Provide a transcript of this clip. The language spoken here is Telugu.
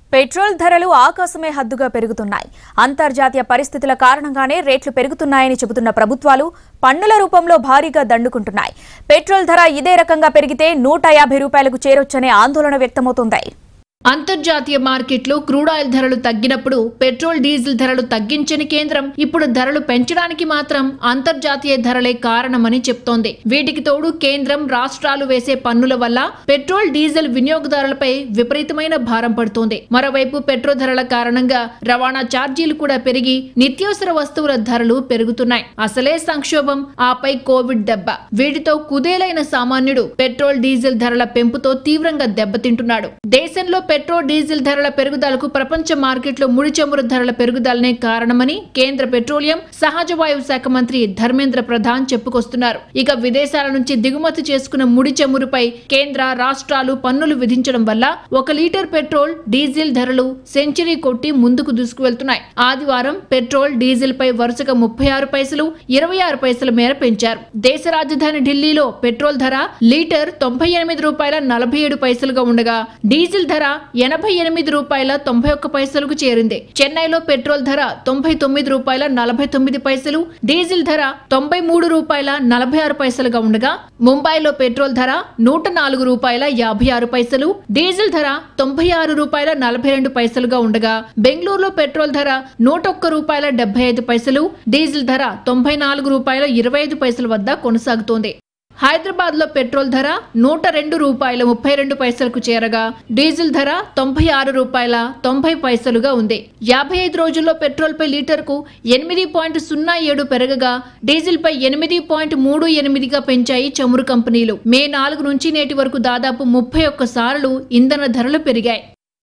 పెట్రోల్ ధరలు ఆకాశమే హద్దుగా పెరుగుతున్నాయి అంతర్జాతీయ పరిస్థితుల కారణంగానే రేట్లు పెరుగుతున్నాయని చెబుతున్న ప్రభుత్వాలు పన్నుల రూపంలో భారీగా దండుకుంటున్నాయి పెట్రోల్ ధర ఇదే రకంగా పెరిగితే నూట యాభై రూపాయలకు చేరొచ్చనే ఆందోళన వ్యక్తమవుతోంది అంతర్జాతీయ మార్కెట్లో క్రూడ్ ఆయిల్ ధరలు తగ్గినప్పుడు పెట్రోల్ డీజిల్ ధరలు తగ్గించని కేంద్రం ఇప్పుడు ధరలు పెంచడానికి మాత్రం అంతర్జాతీయ ధరలే కారణమని చెప్తోంది వీటికి తోడు కేంద్రం రాష్ట్రాలు వేసే పన్నుల వల్ల పెట్రోల్ డీజిల్ వినియోగదారులపై విపరీతమైన భారం పడుతోంది మరోవైపు పెట్రోల్ ధరల కారణంగా రవాణా ఛార్జీలు కూడా పెరిగి నిత్యావసర వస్తువుల ధరలు పెరుగుతున్నాయి అసలే సంక్షోభం ఆపై కోవిడ్ దెబ్బ వీటితో కుదేలైన సామాన్యుడు పెట్రోల్ డీజిల్ ధరల పెంపుతో తీవ్రంగా దెబ్బతింటున్నాడు దేశంలో పెట్రోల్ డీజిల్ ధరల పెరుగుదలకు ప్రపంచ మార్కెట్లో ముడి చమురు ధరల పెరుగుదలనే కారణమని కేంద్ర పెట్రోలియం సహజ వాయువు శాఖ మంత్రి ధర్మేంద్ర ప్రధాన్ చెప్పుకొస్తున్నారు ఇక విదేశాల నుంచి దిగుమతి చేసుకున్న ముడి చమురుపై కేంద్ర రాష్ట్రాలు పన్నులు విధించడం వల్ల ఒక లీటర్ పెట్రోల్ డీజిల్ ధరలు సెంచరీ కొట్టి ముందుకు దూసుకువెళ్తున్నాయి ఆదివారం పెట్రోల్ డీజిల్ పై వరుసగా ముప్పై ఆరు పైసలు ఇరవై ఆరు పైసల మేర పెంచారు దేశ రాజధాని ఢిల్లీలో పెట్రోల్ ధర లీటర్ తొంభై ఎనిమిది రూపాయల నలభై ఏడు పైసలుగా ఉండగా డీజిల్ ధర ఎనభై ఎనిమిది రూపాయల తొంభై ఒక్క పైసలకు చేరింది చెన్నైలో పెట్రోల్ ధర తొంభై తొమ్మిది రూపాయల నలభై తొమ్మిది పైసలు డీజిల్ ధర తొంభై మూడు రూపాయల నలభై ఆరు పైసలుగా ఉండగా ముంబైలో పెట్రోల్ ధర నూట నాలుగు రూపాయల యాభై ఆరు పైసలు డీజిల్ ధర తొంభై ఆరు రూపాయల నలభై రెండు పైసలుగా ఉండగా బెంగళూరులో పెట్రోల్ ధర నూట ఒక్క రూపాయల డెబ్బై ఐదు పైసలు డీజిల్ ధర తొంభై నాలుగు రూపాయల ఇరవై ఐదు పైసల వద్ద కొనసాగుతోంది హైదరాబాద్ లో పెట్రోల్ ధర నూట రెండు రూపాయల ముప్పై రెండు పైసలకు చేరగా డీజిల్ ధర తొంభై ఆరు రూపాయల తొంభై పైసలుగా ఉంది యాభై ఐదు రోజుల్లో పెట్రోల్ పై లీటర్ కు ఎనిమిది పాయింట్ సున్నా ఏడు పెరగగా డీజిల్ పై ఎనిమిది పాయింట్ మూడు ఎనిమిదిగా పెంచాయి చమురు కంపెనీలు మే నాలుగు నుంచి నేటి వరకు దాదాపు ముప్పై ఒక్క సార్లు ఇంధన ధరలు పెరిగాయి